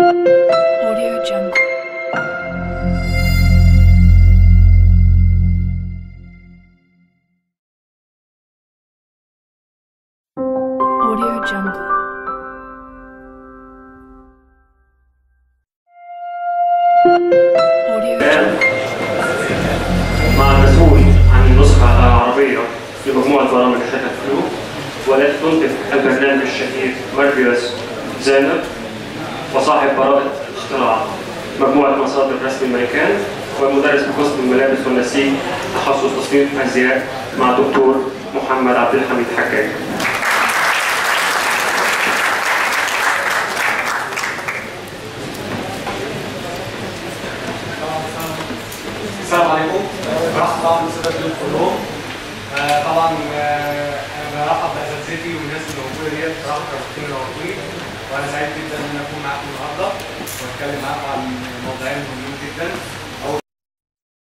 Audio Jungle. Audio Jungle. Audio الآن Jungle. مع المسؤول عن النسخة العربية لمجموعة برامج شركة فلو والتي تنتج البرنامج الشهير مربيوس زينب وصاحب براءة اختراع مجموعة مصادر رسم الملكان والمدرس بقسم الملابس والنسيج تخصص تصميم أزياء مع دكتور محمد عبد الحميد حجاج. السلام عليكم برحب طبعا بسادة اليوم كلهم آه، طبعا آه، انا برحب باساتذتي والناس اللي موجوده ديت برحب باساتذتي الموجودين وانا سعيد جدا ان انا اكون معاكم النهارده واتكلم معاكم عن موضوعين مهمين جدا